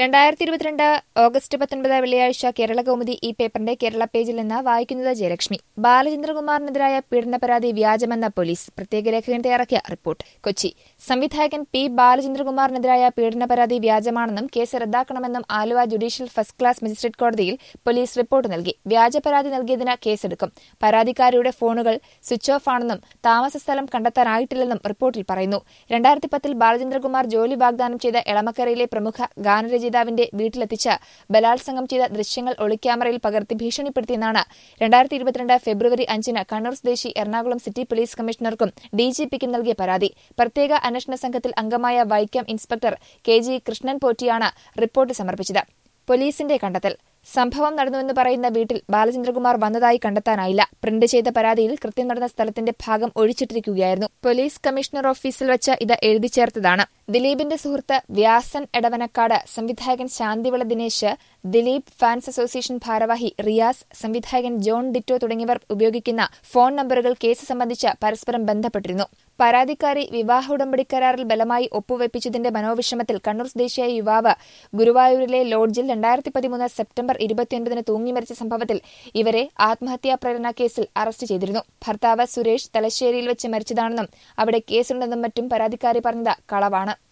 രണ്ടായിരത്തി ഇരുപത്തിരണ്ട് ഓഗസ്റ്റ് പത്തൊൻപത് വെള്ളിയാഴ്ച കേരള കൗമുദി ഈ പേപ്പറിന്റെ കേരള പേജിൽ നിന്ന് വായിക്കുന്നത് ജയലക്ഷ്മി ബാലചന്ദ്രകുമാറിനെതിരായ പീഡന പരാതി വ്യാജമെന്ന പോലീസ് പ്രത്യേക ലേഖകൻ തയ്യാറാക്കിയ റിപ്പോർട്ട് കൊച്ചി സംവിധായകൻ പി ബാലചന്ദ്രകുമാറിനെതിരായ പീഡന പരാതി വ്യാജമാണെന്നും കേസ് റദ്ദാക്കണമെന്നും Aluva judicial first class magistrate കോടതിയിൽ പോലീസ് റിപ്പോർട്ട് നൽകി വ്യാജ പരാതി നൽകിയതിന് കേസെടുക്കും പരാതിക്കാരിയുടെ ഫോണുകൾ സ്വിച്ച് ഓഫ് ആണെന്നും താമസ സ്ഥലം കണ്ടെത്താനായിട്ടില്ലെന്നും റിപ്പോർട്ടിൽ പറയുന്നു രണ്ടായിരത്തി പത്തിൽ ബാലചന്ദ്രകുമാർ ജോലി വാഗ്ദാനം ചെയ്ത എളമക്കരയിലെ പ്രമുഖ ഗാനരചയിതാവിന്റെ വീട്ടിലെത്തിച്ച് ബലാത്സംഗം ചെയ്ത ദൃശ്യങ്ങൾ ഒളിക്യാമറയിൽ പകർത്തി ഭീഷണിപ്പെടുത്തിയെന്നാണ് രണ്ടായിരത്തി ഇരുപത്തിരണ്ട് ഫെബ്രുവരി അഞ്ചിന് കണ്ണൂർ സ്വദേശി എറണാകുളം സിറ്റി പോലീസ് കമ്മീഷണർക്കും ഡിജിപിക്കും നൽകിയ പരാതി പ്രത്യേക അന്വേഷണ സംഘത്തിൽ അംഗമായ Vaikom inspector K G Krishnan പോറ്റിയാണ് റിപ്പോർട്ട് സമർപ്പിച്ചത് പോലീസിന്റെ കണ്ടെത്തൽ സംഭവം നടന്നുവെന്ന് പറയുന്ന വീട്ടിൽ ബാലചന്ദ്രകുമാർ വന്നതായി കണ്ടെത്താനായില്ല പ്രിന്റ് ചെയ്ത പരാതിയിൽ കൃത്യം നടന്ന സ്ഥലത്തിന്റെ ഭാഗം ഒഴിച്ചിട്ടിരിക്കുകയായിരുന്നു പോലീസ് കമ്മീഷണർ ഓഫീസിൽ വെച്ച് ഇത് എഴുതി ചേർത്തതാണ് ദിലീപിന്റെ സുഹൃത്ത് വ്യാസൻ എടവനക്കാട് സംവിധായകൻ ശാന്തിവിള ദിനേശ് ദിലീപ് ഫാൻസ് അസോസിയേഷൻ ഭാരവാഹി റിയാസ് സംവിധായകൻ ജോൺ ഡിറ്റോ തുടങ്ങിയവർ ഉപയോഗിക്കുന്ന ഫോൺ നമ്പറുകൾ കേസ് സംബന്ധിച്ച് പരസ്പരം ബന്ധപ്പെട്ടിരുന്നു പരാതിക്കാരി വിവാഹ ഉടമ്പടി കരാറിൽ ബലമായി ഒപ്പുവെപ്പിച്ചതിന്റെ മനോവിഷമത്തിൽ കണ്ണൂർ സ്വദേശിയായ യുവാവ് ഗുരുവായൂരിലെ ലോഡ്ജിൽ രണ്ടായിരത്തി പതിമൂന്ന് സെപ്റ്റംബർ ഇരുപത്തിയൊൻപതിന് തൂങ്ങിമരിച്ച സംഭവത്തിൽ ഇവരെ ആത്മഹത്യാ പ്രേരണ കേസിൽ അറസ്റ്റ് ചെയ്തിരുന്നു ഭർത്താവ് സുരേഷ് തലശ്ശേരിയിൽ വെച്ച് മരിച്ചതാണെന്നും അവിടെ കേസുണ്ടെന്നും മറ്റും പരാതിക്കാരി പറഞ്ഞത് കളവാണ്